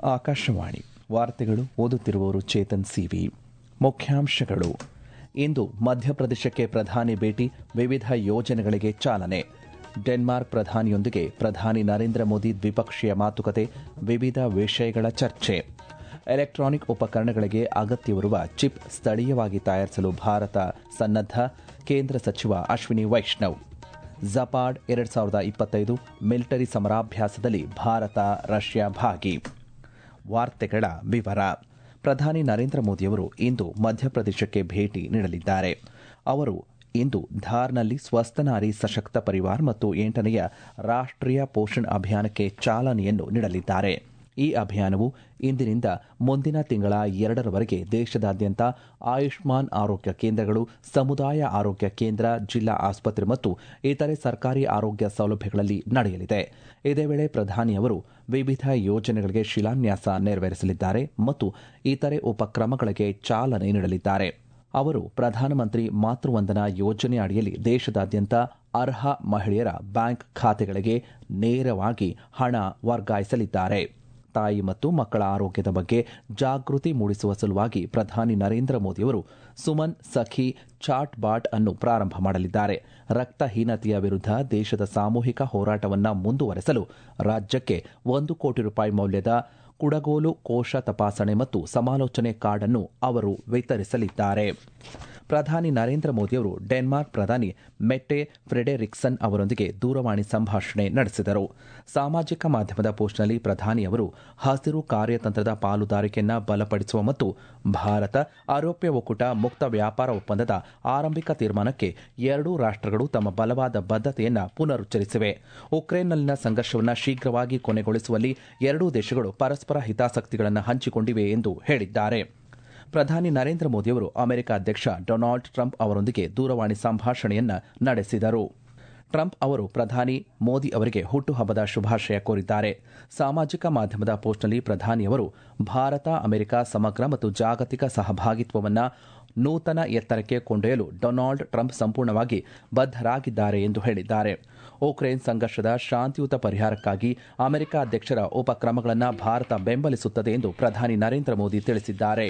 ಆಕಾಶವಾಣಿ ವಾರ್ತೆಗಳು ಓದುತ್ತಿರುವವರು ಚೇತನ್ ಸಿವಿ ಮುಖ್ಯಾಂಶಗಳು ಇಂದು ಮಧ್ಯಪ್ರದೇಶಕ್ಕೆ ಪ್ರಧಾನಿ ಭೇಟಿ ವಿವಿಧ ಯೋಜನೆಗಳಿಗೆ ಚಾಲನೆ ಡೆನ್ಮಾರ್ಕ್ ಪ್ರಧಾನಿಯೊಂದಿಗೆ ಪ್ರಧಾನಿ ನರೇಂದ್ರ ಮೋದಿ ದ್ವಿಪಕ್ಷೀಯ ಮಾತುಕತೆ ವಿವಿಧ ವಿಷಯಗಳ ಚರ್ಚೆ ಎಲೆಕ್ಟ್ರಾನಿಕ್ ಉಪಕರಣಗಳಿಗೆ ಅಗತ್ಯವಿರುವ ಚಿಪ್ ಸ್ಥಳೀಯವಾಗಿ ತಯಾರಿಸಲು ಭಾರತ ಸನ್ನದ್ದ ಕೇಂದ್ರ ಸಚಿವ ಅಶ್ವಿನಿ ವೈಷ್ಣವ್ ಜಪಾಡ್ ಎರಡ್ ಸಾವಿರದ ಇಪ್ಪತ್ತೈದು ಮಿಲಿಟರಿ ಸಮರಾಭ್ಯಾಸದಲ್ಲಿ ಭಾರತ ರಷ್ಯಾ ಭಾಗಿ ವಾರ್ತೆಗಳ ವಿವರ ಪ್ರಧಾನಿ ನರೇಂದ್ರ ಮೋದಿಯವರು ಇಂದು ಮಧ್ಯಪ್ರದೇಶಕ್ಕೆ ಭೇಟಿ ನೀಡಲಿದ್ದಾರೆ ಅವರು ಇಂದು ಧಾರ್ನಲ್ಲಿ ಸ್ವಸ್ಥ ನಾರಿ ಸಶಕ್ತ ಪರಿವಾರ್ ಮತ್ತು ಎಂಟನೆಯ ರಾಷ್ಟೀಯ ಪೋಷಣ್ ಅಭಿಯಾನಕ್ಕೆ ಚಾಲನೆಯನ್ನು ನೀಡಲಿದ್ದಾರೆ ಈ ಅಭಿಯಾನವು ಇಂದಿನಿಂದ ಮುಂದಿನ ತಿಂಗಳ ಎರಡರವರೆಗೆ ದೇಶದಾದ್ಯಂತ ಆಯುಷ್ಮಾನ್ ಆರೋಗ್ಯ ಕೇಂದ್ರಗಳು ಸಮುದಾಯ ಆರೋಗ್ಯ ಕೇಂದ್ರ ಜಿಲ್ಲಾ ಆಸ್ಪತ್ರೆ ಮತ್ತು ಇತರೆ ಸರ್ಕಾರಿ ಆರೋಗ್ಯ ಸೌಲಭ್ಯಗಳಲ್ಲಿ ನಡೆಯಲಿದೆ ಇದೇ ವೇಳೆ ಪ್ರಧಾನಿಯವರು ವಿವಿಧ ಯೋಜನೆಗಳಿಗೆ ಶಿಲಾನ್ಯಾಸ ನೆರವೇರಿಸಲಿದ್ದಾರೆ ಮತ್ತು ಇತರೆ ಉಪಕ್ರಮಗಳಿಗೆ ಚಾಲನೆ ನೀಡಲಿದ್ದಾರೆ ಅವರು ಪ್ರಧಾನಮಂತ್ರಿ ಮಾತೃವಂದನಾ ಯೋಜನೆ ಅಡಿಯಲ್ಲಿ ದೇಶದಾದ್ಯಂತ ಅರ್ಹ ಮಹಿಳೆಯರ ಬ್ಯಾಂಕ್ ಖಾತೆಗಳಿಗೆ ನೇರವಾಗಿ ಹಣ ವರ್ಗಾಯಿಸಲಿದ್ದಾರೆ ತಾಯಿ ಮತ್ತು ಮಕ್ಕಳ ಆರೋಗ್ಯದ ಬಗ್ಗೆ ಜಾಗೃತಿ ಮೂಡಿಸುವ ಸಲುವಾಗಿ ಪ್ರಧಾನಿ ನರೇಂದ್ರ ಮೋದಿಯವರು ಸುಮನ್ ಸಖಿ ಚಾಟ್ ಬಾಟ್ ಅನ್ನು ಪ್ರಾರಂಭ ಮಾಡಲಿದ್ದಾರೆ ರಕ್ತಹೀನತೆಯ ವಿರುದ್ಧ ದೇಶದ ಸಾಮೂಹಿಕ ಹೋರಾಟವನ್ನು ಮುಂದುವರೆಸಲು ರಾಜ್ಯಕ್ಕೆ ಒಂದು ಕೋಟಿ ರೂಪಾಯಿ ಮೌಲ್ಯದ ಕುಡಗೋಲು ಕೋಶ ತಪಾಸಣೆ ಮತ್ತು ಸಮಾಲೋಚನೆ ಕಾರ್ಡ್ ಅನ್ನು ಅವರು ವಿತರಿಸಲಿದ್ದಾರೆ ಪ್ರಧಾನಿ ನರೇಂದ್ರ ಮೋದಿಯವರು ಡೆನ್ಮಾರ್ಕ್ ಪ್ರಧಾನಿ ಮೆಟ್ಟೆ ಫ್ರೆಡೆರಿಕ್ಸನ್ ಅವರೊಂದಿಗೆ ದೂರವಾಣಿ ಸಂಭಾಷಣೆ ನಡೆಸಿದರು ಸಾಮಾಜಿಕ ಮಾಧ್ಯಮದ ಪೋಸ್ಟ್ನಲ್ಲಿ ಪ್ರಧಾನಿಯವರು ಹಸಿರು ಕಾರ್ಯತಂತ್ರದ ಪಾಲುದಾರಿಕೆಯನ್ನು ಬಲಪಡಿಸುವ ಮತ್ತು ಭಾರತ ಆರೋಪ್ಯ ಒಕ್ಕೂಟ ಮುಕ್ತ ವ್ಯಾಪಾರ ಒಪ್ಪಂದದ ಆರಂಭಿಕ ತೀರ್ಮಾನಕ್ಕೆ ಎರಡೂ ರಾಷ್ಟಗಳು ತಮ್ಮ ಬಲವಾದ ಬದ್ಧತೆಯನ್ನು ಪುನರುಚ್ಚರಿಸಿವೆ ಉಕ್ರೇನ್ನಲ್ಲಿನ ಸಂಘರ್ಷವನ್ನು ಶೀಘ್ರವಾಗಿ ಕೊನೆಗೊಳಿಸುವಲ್ಲಿ ಎರಡೂ ದೇಶಗಳು ಪರಸ್ಪರ ಹಿತಾಸಕ್ತಿಗಳನ್ನು ಹಂಚಿಕೊಂಡಿವೆ ಎಂದು ಹೇಳಿದ್ದಾರೆ ಪ್ರಧಾನಿ ನರೇಂದ್ರ ಮೋದಿಯವರು ಅಮೆರಿಕ ಅಧ್ಯಕ್ಷ ಡೊನಾಲ್ಡ್ ಟ್ರಂಪ್ ಅವರೊಂದಿಗೆ ದೂರವಾಣಿ ಸಂಭಾಷಣೆಯನ್ನ ನಡೆಸಿದರು ಟ್ರಂಪ್ ಅವರು ಪ್ರಧಾನಿ ಮೋದಿ ಅವರಿಗೆ ಹುಟ್ಟುಹಬ್ಬದ ಶುಭಾಶಯ ಕೋರಿದ್ದಾರೆ ಸಾಮಾಜಿಕ ಮಾಧ್ಯಮದ ಪೋಸ್ಟ್ನಲ್ಲಿ ಪ್ರಧಾನಿಯವರು ಭಾರತ ಅಮೆರಿಕ ಸಮಗ್ರ ಮತ್ತು ಜಾಗತಿಕ ಸಹಭಾಗಿತ್ವವನ್ನು ನೂತನ ಎತ್ತರಕ್ಕೆ ಕೊಂಡೊಯ್ಯಲು ಡೊನಾಲ್ಡ್ ಟ್ರಂಪ್ ಸಂಪೂರ್ಣವಾಗಿ ಬದ್ದರಾಗಿದ್ದಾರೆ ಎಂದು ಹೇಳಿದ್ದಾರೆ ಉಕ್ರೇನ್ ಸಂಘರ್ಷದ ಶಾಂತಿಯುತ ಪರಿಹಾರಕ್ಕಾಗಿ ಅಮೆರಿಕ ಅಧ್ಯಕ್ಷರ ಉಪಕ್ರಮಗಳನ್ನು ಭಾರತ ಬೆಂಬಲಿಸುತ್ತದೆ ಎಂದು ಪ್ರಧಾನಿ ನರೇಂದ್ರ ಮೋದಿ ತಿಳಿಸಿದ್ದಾರೆ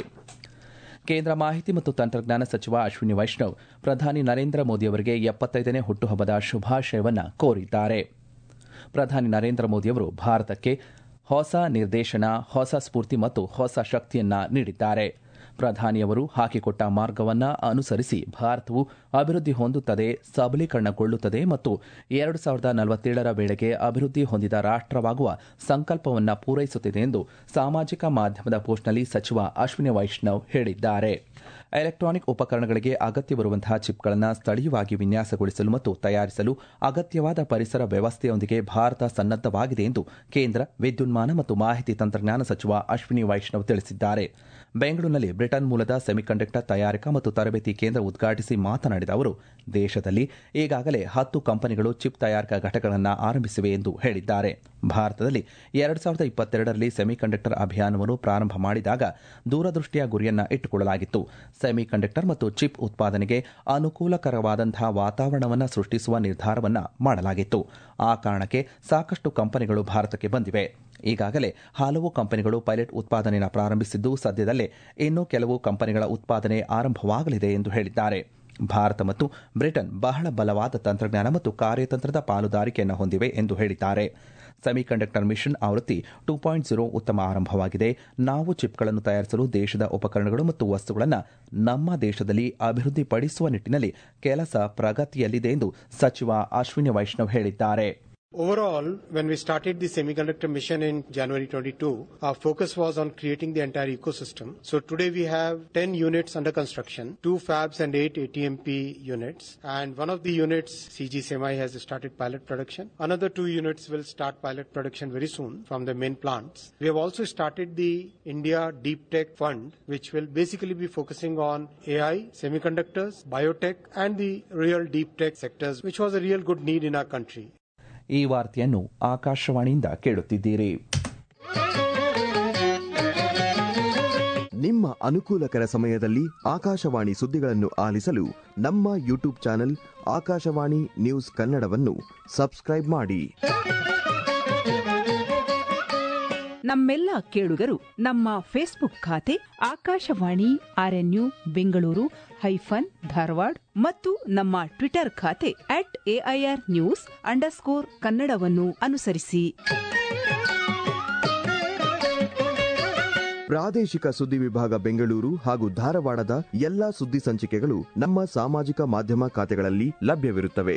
ಕೇಂದ್ರ ಮಾಹಿತಿ ಮತ್ತು ತಂತ್ರಜ್ಞಾನ ಸಚಿವ ಅಶ್ವಿನಿ ವೈಷ್ಣವ್ ಪ್ರಧಾನಿ ನರೇಂದ್ರ ಮೋದಿ ಅವರಿಗೆ ಎಪ್ಪತ್ತೈದನೇ ಹುಟ್ಟುಹಬ್ಬದ ಶುಭಾಶಯವನ್ನು ಕೋರಿದ್ದಾರೆ ಪ್ರಧಾನಿ ನರೇಂದ್ರ ಮೋದಿಯವರು ಭಾರತಕ್ಕೆ ಹೊಸ ನಿರ್ದೇಶನ ಹೊಸ ಸ್ಫೂರ್ತಿ ಮತ್ತು ಹೊಸ ಶಕ್ತಿಯನ್ನ ನೀಡಿದ್ದಾರೆ ಪ್ರಧಾನಿಯವರು ಹಾಕಿಕೊಟ್ಟ ಮಾರ್ಗವನ್ನು ಅನುಸರಿಸಿ ಭಾರತವು ಅಭಿವೃದ್ಧಿ ಹೊಂದುತ್ತದೆ ಸಬಲೀಕರಣಗೊಳ್ಳುತ್ತದೆ ಮತ್ತು ಎರಡು ಸಾವಿರದ ನಲವತ್ತೇಳರ ವೇಳೆಗೆ ಅಭಿವೃದ್ಧಿ ಹೊಂದಿದ ರಾಷ್ಟವಾಗುವ ಸಂಕಲ್ಪವನ್ನು ಪೂರೈಸುತ್ತಿದೆ ಎಂದು ಸಾಮಾಜಿಕ ಮಾಧ್ಯಮದ ಪೋಸ್ಟ್ನಲ್ಲಿ ಸಚಿವ ಅಶ್ವಿನಿ ವೈಷ್ಣವ್ ಹೇಳಿದ್ದಾರೆ ಎಲೆಕ್ಟ್ರಾನಿಕ್ ಉಪಕರಣಗಳಿಗೆ ಅಗತ್ಯವಿರುವಂತಹ ಚಿಪ್ಗಳನ್ನು ಸ್ಥಳೀಯವಾಗಿ ವಿನ್ಯಾಸಗೊಳಿಸಲು ಮತ್ತು ತಯಾರಿಸಲು ಅಗತ್ಯವಾದ ಪರಿಸರ ವ್ಯವಸ್ಥೆಯೊಂದಿಗೆ ಭಾರತ ಸನ್ನದ್ದವಾಗಿದೆ ಎಂದು ಕೇಂದ್ರ ವಿದ್ಯುನ್ಮಾನ ಮತ್ತು ಮಾಹಿತಿ ತಂತ್ರಜ್ಞಾನ ಸಚಿವ ಅಶ್ವಿನಿ ವೈಷ್ಣವ್ ತಿಳಿಸಿದ್ದಾರೆ ಬೆಂಗಳೂರಿನಲ್ಲಿ ಬ್ರಿಟನ್ ಮೂಲದ ಸೆಮಿಕಂಡಕ್ಟರ್ ತಯಾರಿಕಾ ಮತ್ತು ತರಬೇತಿ ಕೇಂದ್ರ ಉದ್ಘಾಟಿಸಿ ಮಾತನಾಡಿದ ಅವರು ದೇಶದಲ್ಲಿ ಈಗಾಗಲೇ ಹತ್ತು ಕಂಪನಿಗಳು ಚಿಪ್ ತಯಾರಿಕಾ ಘಟಕಗಳನ್ನು ಆರಂಭಿಸಿವೆ ಎಂದು ಹೇಳಿದ್ದಾರೆ ಭಾರತದಲ್ಲಿ ಎರಡು ಸಾವಿರದ ಇಪ್ಪತ್ತೆರಡರಲ್ಲಿ ಸೆಮಿಕಂಡಕ್ಟರ್ ಅಭಿಯಾನವನ್ನು ಪ್ರಾರಂಭ ಮಾಡಿದಾಗ ದೂರದೃಷ್ಟಿಯ ಗುರಿಯನ್ನ ಇಟ್ಟುಕೊಳ್ಳಲಾಗಿತ್ತು ಸೆಮಿಕಂಡಕ್ಟರ್ ಮತ್ತು ಚಿಪ್ ಉತ್ಪಾದನೆಗೆ ಅನುಕೂಲಕರವಾದಂತಹ ವಾತಾವರಣವನ್ನು ಸೃಷ್ಟಿಸುವ ನಿರ್ಧಾರವನ್ನ ಮಾಡಲಾಗಿತ್ತು ಆ ಕಾರಣಕ್ಕೆ ಸಾಕಷ್ಟು ಕಂಪನಿಗಳು ಭಾರತಕ್ಕೆ ಬಂದಿವೆ ಈಗಾಗಲೇ ಹಲವು ಕಂಪನಿಗಳು ಪೈಲಟ್ ಉತ್ಪಾದನೆಯನ್ನು ಪ್ರಾರಂಭಿಸಿದ್ದು ಸದ್ಯದಲ್ಲೇ ಇನ್ನೂ ಕೆಲವು ಕಂಪನಿಗಳ ಉತ್ಪಾದನೆ ಆರಂಭವಾಗಲಿದೆ ಎಂದು ಹೇಳಿದ್ದಾರೆ ಭಾರತ ಮತ್ತು ಬ್ರಿಟನ್ ಬಹಳ ಬಲವಾದ ತಂತ್ರಜ್ಞಾನ ಮತ್ತು ಕಾರ್ಯತಂತ್ರದ ಪಾಲುದಾರಿಕೆಯನ್ನು ಹೊಂದಿವೆ ಎಂದು ಹೇಳಿದ್ದಾರೆ ಸೆಮಿಕಂಡಕ್ಟರ್ ಮಿಷನ್ ಆವೃತ್ತಿ ಟೂ ಪಾಯಿಂಟ್ ಜೀರೋ ಉತ್ತಮ ಆರಂಭವಾಗಿದೆ ನಾವು ಚಿಪ್ಗಳನ್ನು ತಯಾರಿಸಲು ದೇಶದ ಉಪಕರಣಗಳು ಮತ್ತು ವಸ್ತುಗಳನ್ನು ನಮ್ಮ ದೇಶದಲ್ಲಿ ಅಭಿವೃದ್ಧಿಪಡಿಸುವ ನಿಟ್ಟಿನಲ್ಲಿ ಕೆಲಸ ಪ್ರಗತಿಯಲ್ಲಿದೆ ಎಂದು ಸಚಿವ ಅಶ್ವಿನಿ ವೈಷ್ಣವ್ ಹೇಳಿದ್ದಾರೆ Overall, when we started the semiconductor mission in January 22, our focus was on creating the entire ecosystem. So today we have 10 units under construction, two fabs and eight ATMP units. And one of the units, CG Semi, has started pilot production. Another two units will start pilot production very soon from the main plants. We have also started the India Deep Tech Fund, which will basically be focusing on AI, semiconductors, biotech, and the real deep tech sectors, which was a real good need in our country. ಈ ವಾರ್ತೆಯನ್ನು ಆಕಾಶವಾಣಿಯಿಂದ ಕೇಳುತ್ತಿದ್ದೀರಿ ನಿಮ್ಮ ಅನುಕೂಲಕರ ಸಮಯದಲ್ಲಿ ಆಕಾಶವಾಣಿ ಸುದ್ದಿಗಳನ್ನು ಆಲಿಸಲು ನಮ್ಮ ಯೂಟ್ಯೂಬ್ ಚಾನೆಲ್ ಆಕಾಶವಾಣಿ ನ್ಯೂಸ್ ಕನ್ನಡವನ್ನು ಸಬ್ಸ್ಕ್ರೈಬ್ ಮಾಡಿ ನಮ್ಮೆಲ್ಲ ಕೇಳುಗರು ನಮ್ಮ ಫೇಸ್ಬುಕ್ ಖಾತೆ ಆಕಾಶವಾಣಿ ಆರ್ಎನ್ಯು ಬೆಂಗಳೂರು ಹೈಫನ್ ಧಾರವಾಡ ಮತ್ತು ನಮ್ಮ ಟ್ವಿಟರ್ ಖಾತೆ ಅಟ್ ಎಐಆರ್ ನ್ಯೂಸ್ ಅಂಡರ್ಸ್ಕೋರ್ ಕನ್ನಡವನ್ನು ಅನುಸರಿಸಿ ಪ್ರಾದೇಶಿಕ ಸುದ್ದಿ ವಿಭಾಗ ಬೆಂಗಳೂರು ಹಾಗೂ ಧಾರವಾಡದ ಎಲ್ಲಾ ಸುದ್ದಿ ಸಂಚಿಕೆಗಳು ನಮ್ಮ ಸಾಮಾಜಿಕ ಮಾಧ್ಯಮ ಖಾತೆಗಳಲ್ಲಿ ಲಭ್ಯವಿರುತ್ತವೆ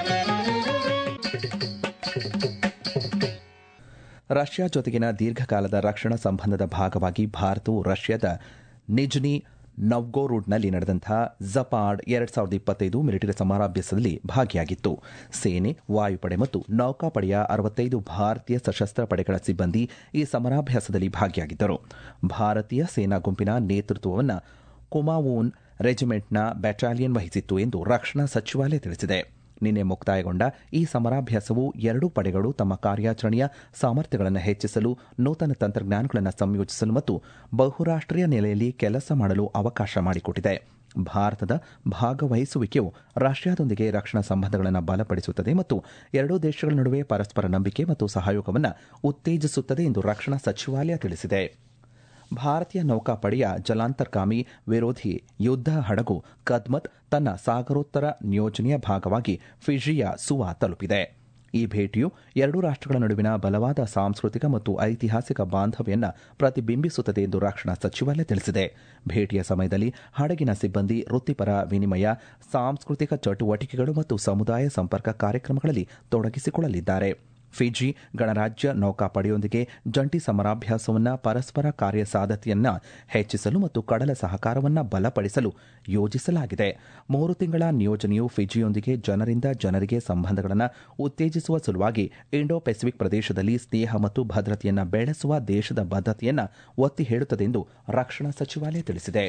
ರಷ್ಯಾ ಜೊತೆಗಿನ ದೀರ್ಘಕಾಲದ ರಕ್ಷಣಾ ಸಂಬಂಧದ ಭಾಗವಾಗಿ ಭಾರತವು ರಷ್ಯಾದ ನಿಜ್ನಿ ನವ್ಗೋರೂಡ್ನಲ್ಲಿ ನಡೆದಂತಹ ಜಪಾಡ್ ಎರಡ್ ಸಾವಿರದ ಇಪ್ಪತ್ತೈದು ಮಿಲಿಟರಿ ಸಮರಾಭ್ಯಾಸದಲ್ಲಿ ಭಾಗಿಯಾಗಿತ್ತು ಸೇನೆ ವಾಯುಪಡೆ ಮತ್ತು ನೌಕಾಪಡೆಯ ಅರವತ್ತೈದು ಭಾರತೀಯ ಸಶಸ್ತ್ರ ಪಡೆಗಳ ಸಿಬ್ಬಂದಿ ಈ ಸಮರಾಭ್ಯಾಸದಲ್ಲಿ ಭಾಗಿಯಾಗಿದ್ದರು ಭಾರತೀಯ ಸೇನಾ ಗುಂಪಿನ ನೇತೃತ್ವವನ್ನು ಕುಮಾವೂನ್ ರೆಜಿಮೆಂಟ್ನ ಬ್ಯಾಟಾಲಿಯನ್ ವಹಿಸಿತ್ತು ಎಂದು ರಕ್ಷಣಾ ಸಚಿವಾಲಯ ತಿಳಿಸಿದೆ ನಿನ್ನೆ ಮುಕ್ತಾಯಗೊಂಡ ಈ ಸಮರಾಭ್ಯಾಸವು ಎರಡೂ ಪಡೆಗಳು ತಮ್ಮ ಕಾರ್ಯಾಚರಣೆಯ ಸಾಮರ್ಥ್ಯಗಳನ್ನು ಹೆಚ್ಚಿಸಲು ನೂತನ ತಂತ್ರಜ್ಞಾನಗಳನ್ನು ಸಂಯೋಜಿಸಲು ಮತ್ತು ಬಹುರಾಷ್ಟೀಯ ನೆಲೆಯಲ್ಲಿ ಕೆಲಸ ಮಾಡಲು ಅವಕಾಶ ಮಾಡಿಕೊಟ್ಟಿದೆ ಭಾರತದ ಭಾಗವಹಿಸುವಿಕೆಯು ರಷ್ಯಾದೊಂದಿಗೆ ರಕ್ಷಣಾ ಸಂಬಂಧಗಳನ್ನು ಬಲಪಡಿಸುತ್ತದೆ ಮತ್ತು ಎರಡೂ ದೇಶಗಳ ನಡುವೆ ಪರಸ್ಪರ ನಂಬಿಕೆ ಮತ್ತು ಸಹಯೋಗವನ್ನು ಉತ್ತೇಜಿಸುತ್ತದೆ ಎಂದು ರಕ್ಷಣಾ ಸಚಿವಾಲಯ ತಿಳಿಸಿದೆ ಭಾರತೀಯ ನೌಕಾಪಡೆಯ ಜಲಾಂತರ್ಗಾಮಿ ವಿರೋಧಿ ಯುದ್ಧ ಹಡಗು ಕದ್ಮತ್ ತನ್ನ ಸಾಗರೋತ್ತರ ನಿಯೋಜನೆಯ ಭಾಗವಾಗಿ ಫಿಜಿಯ ಸುವಾ ತಲುಪಿದೆ ಈ ಭೇಟಿಯು ಎರಡೂ ರಾಷ್ಟಗಳ ನಡುವಿನ ಬಲವಾದ ಸಾಂಸ್ಕೃತಿಕ ಮತ್ತು ಐತಿಹಾಸಿಕ ಬಾಂಧವ್ಯವನ್ನು ಪ್ರತಿಬಿಂಬಿಸುತ್ತದೆ ಎಂದು ರಕ್ಷಣಾ ಸಚಿವಾಲಯ ತಿಳಿಸಿದೆ ಭೇಟಿಯ ಸಮಯದಲ್ಲಿ ಹಡಗಿನ ಸಿಬ್ಬಂದಿ ವೃತ್ತಿಪರ ವಿನಿಮಯ ಸಾಂಸ್ಕೃತಿಕ ಚಟುವಟಿಕೆಗಳು ಮತ್ತು ಸಮುದಾಯ ಸಂಪರ್ಕ ಕಾರ್ಯಕ್ರಮಗಳಲ್ಲಿ ತೊಡಗಿಸಿಕೊಳ್ಳಲಿದ್ದಾರೆ ಫಿಜಿ ಗಣರಾಜ್ಯ ನೌಕಾಪಡೆಯೊಂದಿಗೆ ಜಂಟಿ ಸಮರಾಭ್ಯಾಸವನ್ನು ಪರಸ್ಪರ ಕಾರ್ಯಸಾಧ್ಯತೆಯನ್ನು ಹೆಚ್ಚಿಸಲು ಮತ್ತು ಕಡಲ ಸಹಕಾರವನ್ನು ಬಲಪಡಿಸಲು ಯೋಜಿಸಲಾಗಿದೆ ಮೂರು ತಿಂಗಳ ನಿಯೋಜನೆಯು ಫಿಜಿಯೊಂದಿಗೆ ಜನರಿಂದ ಜನರಿಗೆ ಸಂಬಂಧಗಳನ್ನು ಉತ್ತೇಜಿಸುವ ಸಲುವಾಗಿ ಇಂಡೋ ಪೆಸಿಫಿಕ್ ಪ್ರದೇಶದಲ್ಲಿ ಸ್ನೇಹ ಮತ್ತು ಭದ್ರತೆಯನ್ನು ಬೆಳೆಸುವ ದೇಶದ ಬದ್ಧತೆಯನ್ನು ಒತ್ತಿ ಹೇಳುತ್ತದೆ ಎಂದು ರಕ್ಷಣಾ ಸಚಿವಾಲಯ ತಿಳಿಸಿದೆ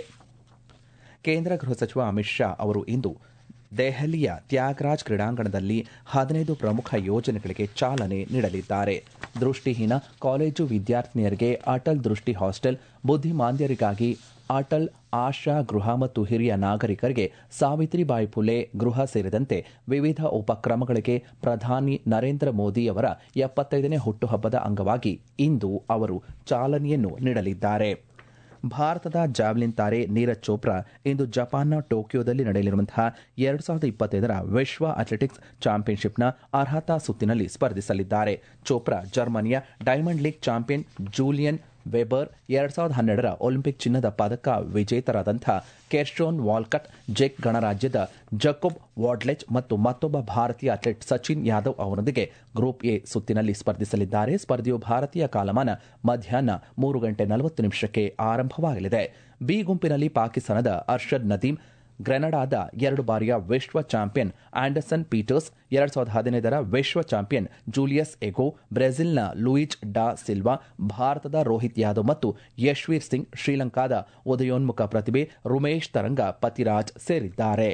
ಕೇಂದ್ರ ಗೃಹ ಸಚಿವ ಅಮಿತ್ ಶಾ ಅವರು ಇಂದು ದೆಹಲಿಯ ತ್ಯಾಗರಾಜ್ ಕ್ರೀಡಾಂಗಣದಲ್ಲಿ ಹದಿನೈದು ಪ್ರಮುಖ ಯೋಜನೆಗಳಿಗೆ ಚಾಲನೆ ನೀಡಲಿದ್ದಾರೆ ದೃಷ್ಟಿಹೀನ ಕಾಲೇಜು ವಿದ್ಯಾರ್ಥಿನಿಯರಿಗೆ ಅಟಲ್ ದೃಷ್ಟಿ ಹಾಸ್ಟೆಲ್ ಬುದ್ಧಿಮಾಂದ್ಯರಿಗಾಗಿ ಅಟಲ್ ಆಶಾ ಗೃಹ ಮತ್ತು ಹಿರಿಯ ನಾಗರಿಕರಿಗೆ ಸಾವಿತ್ರಿಬಾಯಿ ಫುಲೆ ಗೃಹ ಸೇರಿದಂತೆ ವಿವಿಧ ಉಪಕ್ರಮಗಳಿಗೆ ಪ್ರಧಾನಿ ನರೇಂದ್ರ ಮೋದಿಯವರ ಎಪ್ಪತ್ತೈದನೇ ಹುಟ್ಟುಹಬ್ಬದ ಅಂಗವಾಗಿ ಇಂದು ಅವರು ಚಾಲನೆಯನ್ನು ನೀಡಲಿದ್ದಾರೆ ಭಾರತದ ಜಾವ್ಲಿನ್ ತಾರೆ ನೀರಜ್ ಚೋಪ್ರಾ ಇಂದು ಜಪಾನ್ನ ಟೋಕಿಯೋದಲ್ಲಿ ನಡೆಯಲಿರುವಂತಹ ಎರಡು ಸಾವಿರದ ಇಪ್ಪತ್ತೈದರ ವಿಶ್ವ ಅಥ್ಲೆಟಿಕ್ಸ್ ಚಾಂಪಿಯನ್ಶಿಪ್ನ ಅರ್ಹತಾ ಸುತ್ತಿನಲ್ಲಿ ಸ್ಪರ್ಧಿಸಲಿದ್ದಾರೆ ಚೋಪ್ರಾ ಜರ್ಮನಿಯ Diamond League champion Julian Weber ಎರಡ್ ಸಾವಿರದ ಹನ್ನೆರಡರ ಒಲಿಂಪಿಕ್ ಚಿನ್ನದ ಪದಕ ವಿಜೇತರಾದಂಥ ಕೆರ್ಶೋನ್ ವಾಲ್ಕಟ್ ಜೆಕ್ ಗಣರಾಜ್ಯದ ಜಕೋಬ್ ವಾಡ್ಲೆಚ್ ಮತ್ತು ಮತ್ತೊಬ್ಬ ಭಾರತೀಯ ಅಥ್ಲೆಟ್ ಸಚಿನ್ ಯಾದವ್ ಅವರೊಂದಿಗೆ ಗ್ರೂಪ್ ಎ ಸುತ್ತಿನಲ್ಲಿ ಸ್ಪರ್ಧಿಸಲಿದ್ದಾರೆ ಸ್ಪರ್ಧೆಯು ಭಾರತೀಯ ಕಾಲಮಾನ ಮಧ್ಯಾಹ್ನ ಮೂರು ಗಂಟೆ ನಲವತ್ತು ನಿಮಿಷಕ್ಕೆ ಆರಂಭವಾಗಲಿದೆ ಬಿ ಗುಂಪಿನಲ್ಲಿ ಪಾಕಿಸ್ತಾನದ ಅರ್ಷದ್ ನದೀಮ್ ಗ್ರೆನಡಾದ ಎರಡು ಬಾರಿಯ ವಿಶ್ವ ಚಾಂಪಿಯನ್ ಆಂಡರ್ಸನ್ ಪೀಟರ್ಸ್ ಎರಡ್ ಸಾವಿರದ ಹದಿನೈದರ ವಿಶ್ವ ಚಾಂಪಿಯನ್ ಜೂಲಿಯಸ್ ಎಗೋ ಬ್ರೆಜಿಲ್ನ ಲೂಯಿಜ್ ಡಾ ಸಿಲ್ವಾ ಭಾರತದ ರೋಹಿತ್ ಯಾದವ್ ಮತ್ತು ಯಶ್ವೀರ್ ಸಿಂಗ್ ಶ್ರೀಲಂಕಾದ ಉದಯೋನ್ಮುಖ ಪ್ರತಿಭೆ ರುಮೇಶ್ ತರಂಗ ಪತಿರಾಜ್ ಸೇರಿದ್ದಾರೆ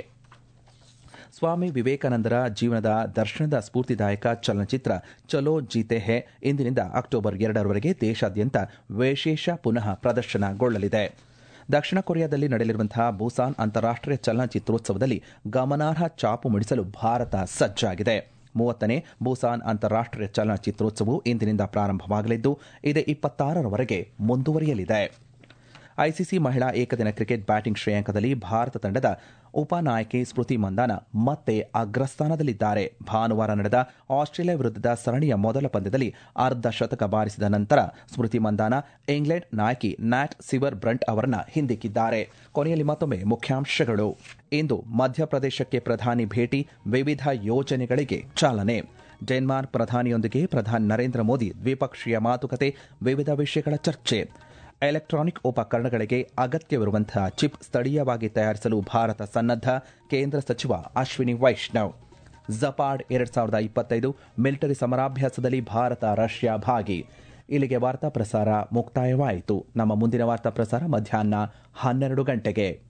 ಸ್ವಾಮಿ ವಿವೇಕಾನಂದರ ಜೀವನದ ದರ್ಶನದ ಸ್ಫೂರ್ತಿದಾಯಕ ಚಲನಚಿತ್ರ ಚಲೋ ಜೀತೆ ಹೇ ಇಂದಿನಿಂದ ಅಕ್ಟೋಬರ್ ಎರಡರವರೆಗೆ ದೇಶಾದ್ಯಂತ ವಿಶೇಷ ಪುನಃ ಪ್ರದರ್ಶನಗೊಳ್ಳಲಿದೆ ದಕ್ಷಿಣ ಕೊರಿಯಾದಲ್ಲಿ ನಡೆಯಲಿರುವಂತಹ ಬೂಸಾನ್ ಅಂತಾರಾಷ್ಟೀಯ ಚಲನಚಿತ್ರೋತ್ಸವದಲ್ಲಿ ಗಮನಾರ್ಹ ಛಾಪು ಮೂಡಿಸಲು ಭಾರತ ಸಜ್ಜಾಗಿದೆ ಮೂವತ್ತನೇ ಬೂಸಾನ್ ಅಂತಾರಾಷ್ಟೀಯ ಚಲನಚಿತ್ರೋತ್ಸವವು ಇಂದಿನಿಂದ ಪ್ರಾರಂಭವಾಗಲಿದ್ದು ಇದೇ ಇಪ್ಪತ್ತಾರರವರೆಗೆ ಮುಂದುವರಿಯಲಿದೆ ಐಸಿಸಿ ಮಹಿಳಾ ಏಕದಿನ ಕ್ರಿಕೆಟ್ ಬ್ಯಾಟಿಂಗ್ ಶ್ರೇಯಾಂಕದಲ್ಲಿ ಭಾರತ ತಂಡದ ಉಪನಾಯಕಿ ಸ್ಮೃತಿ ಮಂದಾನ ಮತ್ತೆ ಅಗ್ರಸ್ಥಾನದಲ್ಲಿದ್ದಾರೆ ಭಾನುವಾರ ನಡೆದ ಆಸ್ಟ್ರೇಲಿಯಾ ವಿರುದ್ಧದ ಸರಣಿಯ ಮೊದಲ ಪಂದ್ಯದಲ್ಲಿ ಅರ್ಧ ಶತಕ ಬಾರಿಸಿದ ನಂತರ ಸ್ಮೃತಿ ಮಂದಾನ ಇಂಗ್ಲೆಂಡ್ ನಾಯಕಿ ನ್ಯಾಟ್ ಸಿವರ್ ಬ್ರಂಟ್ ಅವರನ್ನ ಹಿಂದಿಕ್ಕಿದ್ದಾರೆ ಕೊನೆಯಲ್ಲಿ ಮತ್ತೊಮ್ಮೆ ಮುಖ್ಯಾಂಶಗಳು ಇಂದು ಮಧ್ಯಪ್ರದೇಶಕ್ಕೆ ಪ್ರಧಾನಿ ಭೇಟಿ ವಿವಿಧ ಯೋಜನೆಗಳಿಗೆ ಚಾಲನೆ ಡೆನ್ಮಾರ್ಕ್ ಪ್ರಧಾನಿಯೊಂದಿಗೆ ಪ್ರಧಾನಿ ನರೇಂದ್ರ ಮೋದಿ ದ್ವಿಪಕ್ಷೀಯ ಮಾತುಕತೆ ವಿವಿಧ ವಿಷಯಗಳ ಚರ್ಚೆ ಎಲೆಕ್ಟ್ರಾನಿಕ್ ಉಪಕರಣಗಳಿಗೆ ಅಗತ್ಯವಿರುವಂತಹ ಚಿಪ್ ಸ್ಥಳೀಯವಾಗಿ ತಯಾರಿಸಲು ಭಾರತ ಸನ್ನದ್ಧ ಕೇಂದ್ರ ಸಚಿವ ಅಶ್ವಿನಿ ವೈಷ್ಣವ್ ಜಪಾಡ್ ಎರಡ್ ಸಾವಿರದ ಇಪ್ಪತ್ತೈದು ಮಿಲಿಟರಿ ಸಮರಾಭ್ಯಾಸದಲ್ಲಿ ಭಾರತ ರಷ್ಯಾ ಭಾಗಿ ಇಲ್ಲಿಗೆ ವಾರ್ತಾ ಪ್ರಸಾರ ಮುಕ್ತಾಯವಾಯಿತು ನಮ್ಮ ಮುಂದಿನ ವಾರ್ತಾ ಪ್ರಸಾರ ಮಧ್ಯಾಹ್ನ ಹನ್ನೆರಡು ಗಂಟೆಗೆ